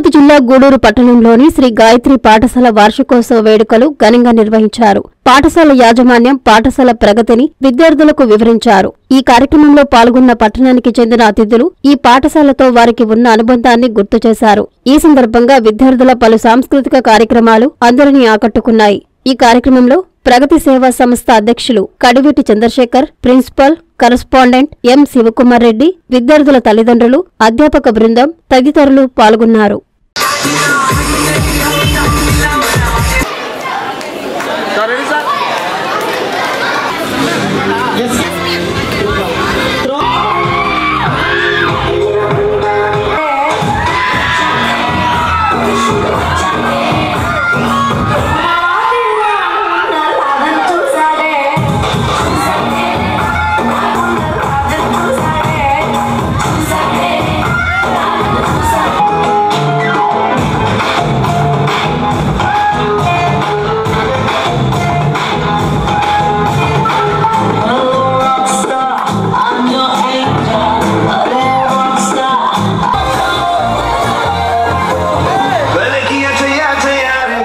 తిరుపతి జిల్లా గూడూరు పట్టణంలోని శ్రీ గాయత్రి పాఠశాల వార్షికోత్సవ వేడుకలు ఘనంగా నిర్వహించారు పాఠశాల యాజమాన్యం పాఠశాల ప్రగతిని విద్యార్థులకు వివరించారు ఈ కార్యక్రమంలో పాల్గొన్న పట్టణానికి చెందిన అతిథులు ఈ పాఠశాలతో వారికి ఉన్న అనుబంధాన్ని గుర్తు చేశారు ఈ సందర్భంగా విద్యార్థుల పలు సాంస్కృతిక కార్యక్రమాలు అందరినీ ఆకట్టుకున్నాయి ఈ కార్యక్రమంలో ప్రగతి సేవా సంస్థ అధ్యక్షులు Kadivetti Chandrasekhar principal correspondent M Shivakumar Reddy విద్యార్థుల తల్లిదండ్రులు అధ్యాపక బృందం తదితరులు పాల్గొన్నారు వెనకియ చెయ్య చెయ్యాలి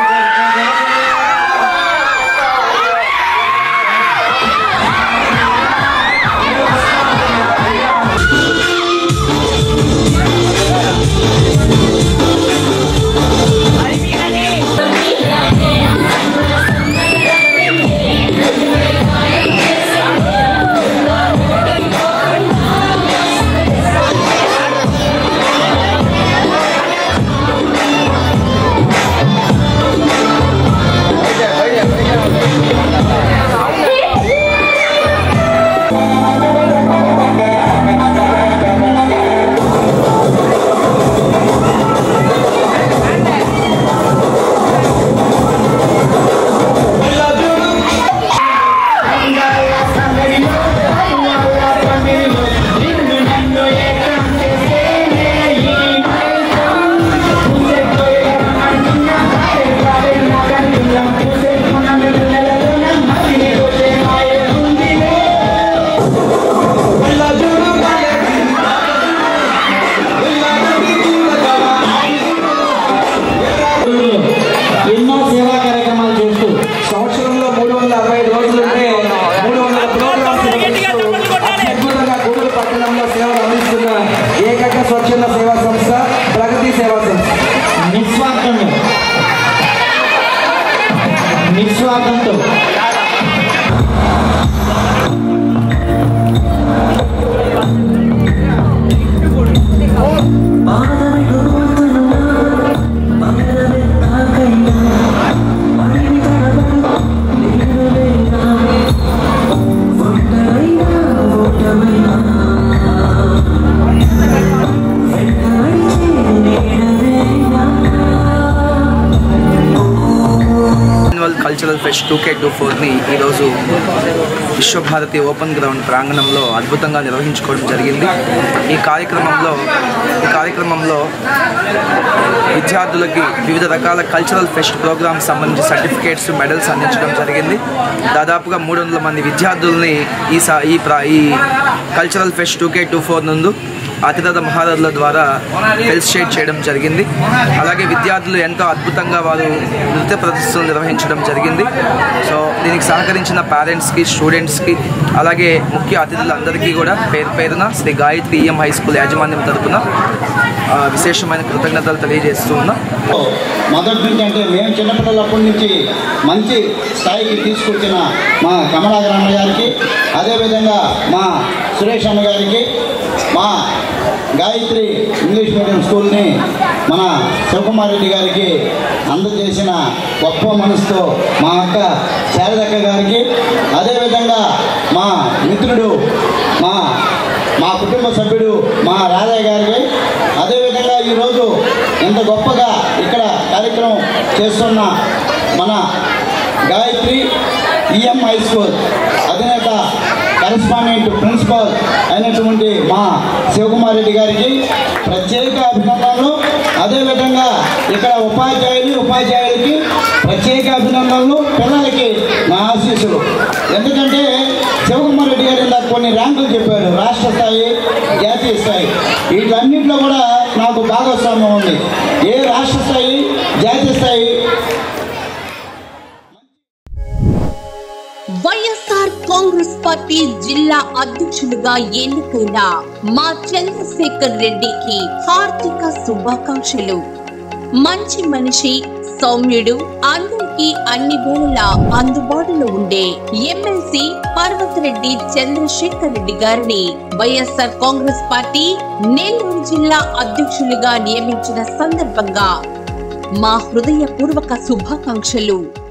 ఎన్నో సేవా కార్యక్రమాలు చేస్తూ సంవత్సరంలో మూడు వందల అరవై ఐదు రోజులు ఉంటే మూడు వందల ప్రోగ్రామ్స్ నిర్వహిస్తూ అత్యద్భుతంగా గూడూరు పట్టణంలో సేవలు అందిస్తున్న ఏకైక స్వచ్ఛంద సేవా సంస్థ ప్రగతి సేవా సంస్థ నిస్వార్థంగా నిస్వార్థంతో annual cultural fest two K two ఫోర్ని ఈరోజు విశ్వభారతి ఓపెన్ గ్రౌండ్ ప్రాంగణంలో అద్భుతంగా నిర్వహించుకోవడం జరిగింది ఈ కార్యక్రమంలో ఈ కార్యక్రమంలో విద్యార్థులకి వివిధ రకాల కల్చరల్ ఫెస్ట్ ప్రోగ్రామ్స్ సంబంధించి సర్టిఫికేట్స్ మెడల్స్ అందించడం జరిగింది దాదాపుగా మూడు వందల మంది విద్యార్థుల్ని ఈ సా ఈ ప్రా ఈ cultural fest two K two four నందు అతిరథ మహారథుల ద్వారా ఫెలిసిటేట్ చేయడం జరిగింది అలాగే విద్యార్థులు ఎంతో అద్భుతంగా వారు నృత్య ప్రదర్శనలు నిర్వహించడం జరిగింది సో దీనికి సహకరించిన పేరెంట్స్కి స్టూడెంట్స్కి అలాగే ముఖ్య అతిథులందరికీ కూడా పేరు పేరున Sri Gayathri EM high school యాజమాన్యం తరపున ఆ, విశేషమైన కృతజ్ఞతలు తెలియజేస్తూ ఉన్నాం మొదటి నుంచి అంటే మేము చిన్నపిల్లలప్పటి నుంచి మంచి స్థాయికి తీసుకొచ్చిన మా కమలాకర్ అమ్మ గారికి అదేవిధంగా మా సురేష్ అమ్మ గారికి మా గాయత్రి ఇంగ్లీష్ మీడియం స్కూల్ని మన శివకుమార్ రెడ్డి గారికి అందజేసిన గొప్ప మనసుతో మా అక్క శారదక్క గారికి అదేవిధంగా మా మిత్రుడు మా మా కుటుంబ సభ్యుడు మా రాధయ్య గారికి అదేవిధంగా ఈరోజు ఇంత గొప్పగా ఇక్కడ కార్యక్రమం చేస్తున్న మన గాయత్రి ఈఎం హై స్కూల్ అధినేత కరెస్పాండెంట్ ప్రిన్సిపాల్ అయినటువంటి మా శివకుమార్ రెడ్డి గారికి ప్రత్యేక అభినందనలు అదేవిధంగా ఇక్కడ ఉపాధ్యాయులు ఉపాధ్యాయులకి ప్రత్యేక అభినందనలు పిల్లలకి నా ఆశీస్సులు ఎందుకంటే శివకుమార్ రెడ్డి గారు ఇందాక కొన్ని ర్యాంకులు చెప్పారు రాష్ట్ర స్థాయి జాతీయ స్థాయి వీటన్నింటిలో కూడా నాకు భాగస్వామ్యం ఉంది ఏ రాష్ట్ర స్థాయి జాతీయ స్థాయి వైఎస్ఆర్ కాంగ్రెస్ పార్టీ జిల్లా అధ్యక్షులుగా ఎన్నికైన మా చంద్రశేఖర్ రెడ్డికి హార్దిక శుభాకాంక్షలు మంచి మనిషి సౌమ్యుడు అందరికీ అన్ని వేళలా అందుబాటులో ఉండే ఎమ్మెల్సీ పర్వతరెడ్డి చంద్రశేఖర్ రెడ్డి గారిని వైఎస్ఆర్ కాంగ్రెస్ పార్టీ నెల్లూరు జిల్లా అధ్యక్షులుగా నియమించిన సందర్భంగా మా హృదయపూర్వక శుభాకాంక్షలు